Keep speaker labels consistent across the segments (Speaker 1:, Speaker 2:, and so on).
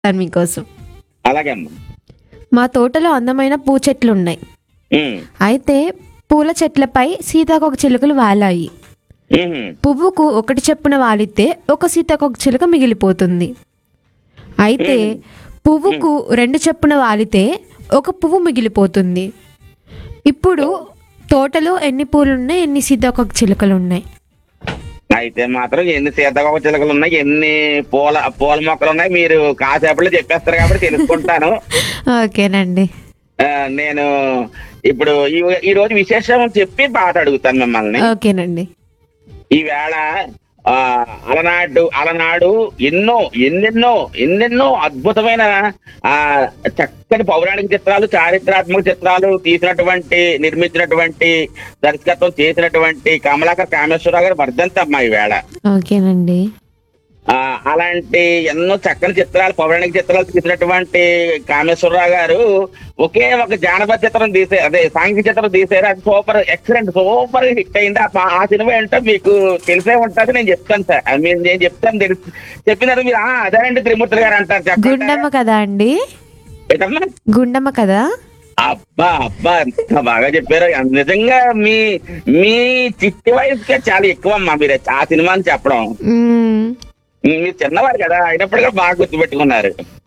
Speaker 1: చెప్తాను మీకోసం
Speaker 2: అలాగే అమ్మా
Speaker 1: మా తోటలో అందమైన పూ చెట్లు ఉన్నాయి
Speaker 2: ఉమ్,
Speaker 1: అయితే పూల చెట్లపై సీతాకోక చిలుకలు వాలాయి
Speaker 2: ఉమ్,
Speaker 1: పువ్వుకు ఒకటి చెప్పున వాలితే ఒక సీతాకోక చిలుక మిగిలిపోతుంది అయితే పువ్వుకు రెండు చెప్పున వాలితే ఒక పువ్వు మిగిలిపోతుంది ఇప్పుడు తోటలో ఎన్ని పూలు ఉన్నాయి ఎన్ని సీతాకోక చిలుకలు ఉన్నాయి
Speaker 2: అయితే మాత్రం ఎన్ని సీతాకోక చిలకలు ఉన్నాయి ఎన్ని పూల పూల మొక్కలు ఉన్నాయి మీరు కాసేపట్లో చెప్పేస్తారు కాబట్టి తెలుసుకుంటాను
Speaker 1: ఓకేనండి
Speaker 2: ఆ, నేను ఇప్పుడు ఈ ఈ రోజు విశేషం చెప్పి పాట అడుగుతాను మిమ్మల్ని
Speaker 1: ఓకేనండి
Speaker 2: ఈవేళ ఆ అలనాడు అలనాడు ఎన్నో ఎన్నెన్నో ఎన్నెన్నో అద్భుతమైన ఆ చక్కని పౌరాణిక చిత్రాలు చారిత్రాత్మక చిత్రాలు తీసినటువంటి నిర్మించినటువంటి దర్శకత్వం చేసినటువంటి కమలాకర్ కామేశ్వరరావు గారు వర్ధంతి అమ్మా ఈవేళ
Speaker 1: ఓకేనండి
Speaker 2: ఆ అలాంటి ఎన్నో చక్కని చిత్రాలు పౌరాణిక చిత్రాలు తీసినటువంటి కామేశ్వరరావు గారు ఒకే ఒక జానపద చిత్రం తీసారు అదే సాంఘిక చిత్రం తీసారు అది సూపర్ ఎక్సలెంట్ సూపర్ హిట్ అయింది ఆ పా- ఆ సినిమా ఏంటో మీకు తెలిసే ఉంటది నేను చెప్తాను సార్ I mean, నేను చెప్తాను తెలుసు చెప్పినారు మీరు "ఆ, అదేనండి త్రిమూర్తి గారు అంటారు చెప్పండి
Speaker 1: గుండమ్మ కదా అండి
Speaker 2: ఏంటమ్మా?
Speaker 1: గుండమ్మ కదా
Speaker 2: అబ్బా అబ్బా ఎంత బాగా చెప్పారు నిజంగా మీ మీ చిట్టి వయసుకే చాలా ఎక్కువ అమ్మా మీరు ఆ సినిమాని చెప్పడం
Speaker 1: మ్మ్.
Speaker 2: మీరు చిన్నవారు కదా అయినప్పుడు కూడా బాగా గుర్తుపెట్టుకున్నారు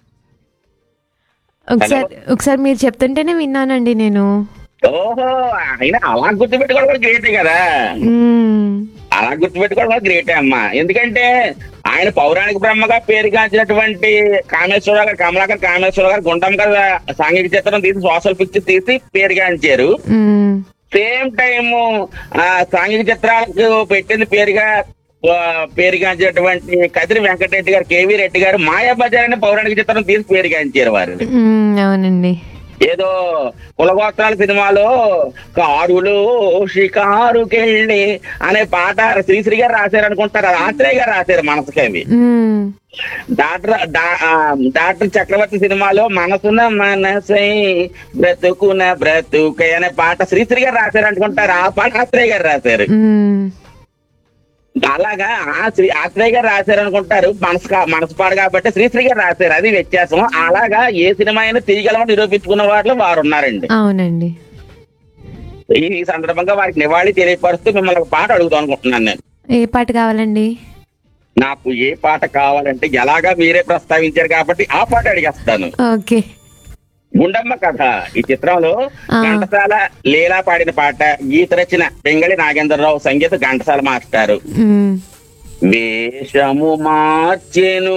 Speaker 1: ఒకసారి ఒకసారి మీరు చెప్తుంటేనే విన్నానండి నేను
Speaker 2: ఓహో అయినా అలా గుర్తుపెట్టుకోవడం కూడా గ్రేటే కదా
Speaker 1: మ్మ్.
Speaker 2: అలా గుర్తుపెట్టుకోవడం కూడా గ్రేటే అమ్మా ఎందుకంటే ఆయన పౌరాణిక బ్రహ్మగా పేరుగాంచినటువంటి కామేశ్వరరావు గారు కమలాకర్ కామేశ్వరరావు గారు గుండం గారు సాంఘిక చిత్రం తీసి సోషల్ పిక్చర్ తీసి పేరుగాంచారు
Speaker 1: మ్మ్.
Speaker 2: సేమ్ టైం ఆ సాంఘిక చిత్రాలకు పెట్టింది పేరుగా ఆ, పేరుగాంచినటువంటి కదిరి వెంకటరెడ్డి గారు కేవీ రెడ్డి గారు మాయాబజార్ అనే పౌరాణిక చిత్రం తీసి పేరుగాంచారు వారు
Speaker 1: మ్మ్. అవునండి
Speaker 2: ఏదో కులగోత్రాల సినిమాలో కారులు షికారుకెళ్ళి అనే పాట శ్రీశ్రీ గారు రాశారు అనుకుంటారు అది ఆత్రేయ గారు రాశారు మనసుకి అవి
Speaker 1: మ్మ్.
Speaker 2: డాక్టర్ డా- ఆ, డాక్టర్ చక్రవర్తి సినిమాలో మనసున మనసై బ్రతుకున బ్రతుకై అనే పాట శ్రీశ్రీ గారు రాశారు అనుకుంటారు ఆ పాట ఆత్రేయ గారు రాశారు
Speaker 1: మ్మ్.
Speaker 2: అలాగా ఆ శ్రీ ఆత్రేయ గారు రాశారు అనుకుంటారు మనసు కా- మనసు పాడు కాబట్టి శ్రీశ్రీ గారు రాశారు అది వ్యత్యాసం అలాగా ఏ సినిమా అయినా తీయగలమని నిరూపించుకున్న వాళ్ళు వారు ఉన్నారండి
Speaker 1: అవునండి
Speaker 2: ఈ ఈ సందర్భంగా వారికి నివాళి తెలియపరుస్తూ మిమ్మల్ని ఒక పాట అడుగుదాం అనుకుంటున్నాను నేను
Speaker 1: ఏ పాట కావాలండి
Speaker 2: నాకు ఏ పాట కావాలంటే ఎలాగా మీరే ప్రస్తావించారు కాబట్టి ఆ పాట అడిగేస్తాను
Speaker 1: ఓకే
Speaker 2: గుండమ్మ కథ ఈ చిత్రంలో
Speaker 1: ఆ.
Speaker 2: ఘంటసాల లీలా పాడిన పాట గీత రచన పెంగళి నాగేంద్రరావు సంగీత ఘంటసాల మాస్టారు
Speaker 1: మ్మ్.
Speaker 2: వేషము మార్చెను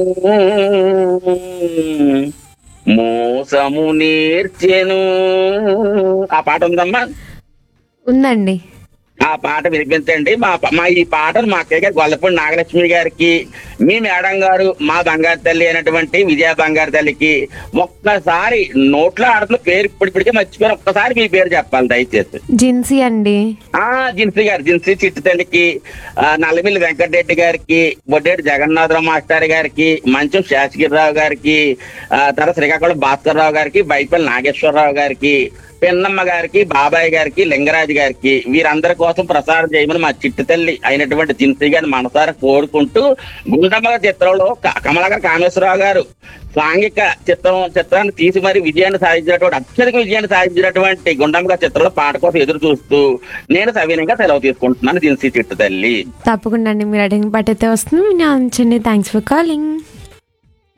Speaker 2: మోసము నేర్చెను ఆ పాట ఉందమ్మా
Speaker 1: ఉందండి
Speaker 2: ఆ పాట వినిపించండి మా మా ఈ పాటను మా అక్కయ్య గారు గొల్లపూడి నాగలక్ష్మి గారికి మీ మేడం గారు మా బంగారు తల్లి అయినటువంటి విజయ బంగారు తల్లికి ఒక్కసారి నోట్లో ఆడుతున్న పేరు ఇప్పటికే మర్చిపోయారు ఒక్కసారి మీ పేరు చెప్పాలి దయచేసి
Speaker 1: జిన్సీ అండి
Speaker 2: ఆ జిన్సీ గారు జిన్సీ చిట్టు తల్లికి ఆ, నల్లమిల్లి వెంకటరెడ్డి గారికి బొడ్డేటి జగన్నాథరావు మాస్టర్ గారికి మంచం శాసగిరిరావు గారికి ఆ, తర్వాత శ్రీకాకుళం భాస్కర్ రావు గారికి బైపల్లి నాగేశ్వరరావు గారికి పెన్నమ్మ గారికి బాబాయ్ గారికి లింగరాజు గారికి వీరందరి కోసం ప్రసారం చేయమని మా చిట్టు తల్లి అయినటువంటి జిన్సీ గారిని మనసారా కోరుకుంటూ గుండమ్మ చిత్రంలో క- కమలాకర్ కామేశ్వరరావు గారు సాంఘిక చిత్రం చిత్రాన్ని తీసి మరి విజయాన్ని సాధించినటువంటి అత్యధిక విజయాన్ని సాధించినటువంటి గుండమ్మ చిత్రంలో పాట కోసం ఎదురు చూస్తూ నేను సవినయంగా సెలవు తీసుకుంటున్నాను జిన్సీ చిట్టు తల్లి
Speaker 1: తప్పకుండా అండి మీరు అడిగిన పాట అయితే వస్తుంది నేను అంచండి థ్యాంక్స్ ఫర్ కాలింగ్